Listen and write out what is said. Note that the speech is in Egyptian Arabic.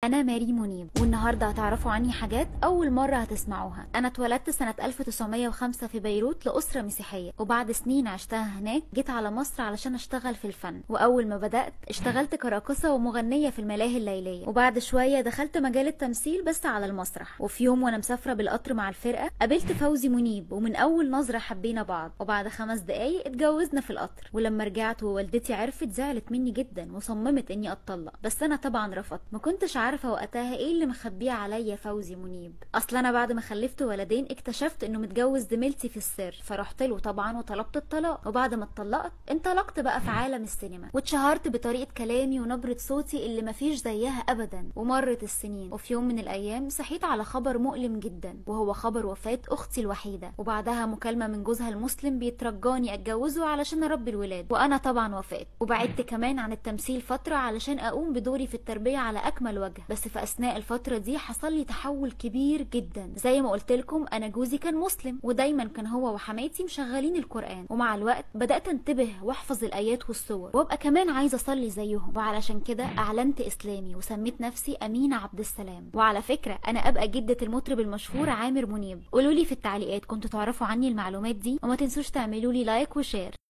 أنا ماري منيب والنهاردة هتعرفوا عني حاجات أول مرة هتسمعوها أنا اتولدت سنة 1905 في بيروت لأسرة مسيحية وبعد سنين عشتها هناك جيت على مصر علشان أشتغل في الفن وأول ما بدأت اشتغلت كراقصة ومغنية في الملاهي الليلية وبعد شوية دخلت مجال التمثيل بس على المسرح وفي يوم وأنا مسافرة بالقطر مع الفرقة قابلت فوزي منيب ومن أول نظرة حبينا بعض وبعد خمس دقايق اتجوزنا في القطر ولما رجعت ووالدتي عرفت زعلت مني جدا وصممت إني أتطلق بس أنا طبعا رفضت ما كنتش عارفة وقتها ايه اللي مخبيه عليا فوزي منيب اصل انا بعد ما خلفت ولدين اكتشفت انه متجوز زميلتي في السر فرحت له طبعا وطلبت الطلاق وبعد ما اتطلقت انطلقت بقى في عالم السينما واتشهرت بطريقه كلامي ونبره صوتي اللي مفيش زيها ابدا ومرت السنين وفي يوم من الايام صحيت على خبر مؤلم جدا وهو خبر وفاه اختي الوحيده وبعدها مكالمه من جوزها المسلم بيترجاني اتجوزه علشان اربي الولاد وانا طبعا وافقت وبعدت كمان عن التمثيل فتره علشان اقوم بدوري في التربيه على اكمل وجه بس في اثناء الفتره دي حصل لي تحول كبير جدا زي ما قلت لكم انا جوزي كان مسلم ودايما كان هو وحماتي مشغلين القران ومع الوقت بدات انتبه واحفظ الايات والسور وابقى كمان عايزه اصلي زيهم وعلشان كده اعلنت اسلامي وسميت نفسي امينه عبد السلام وعلى فكره انا ابقى جده المطرب المشهور عامر منيب قولوا لي في التعليقات كنتوا تعرفوا عني المعلومات دي وما تنسوش تعملوا لي لايك وشير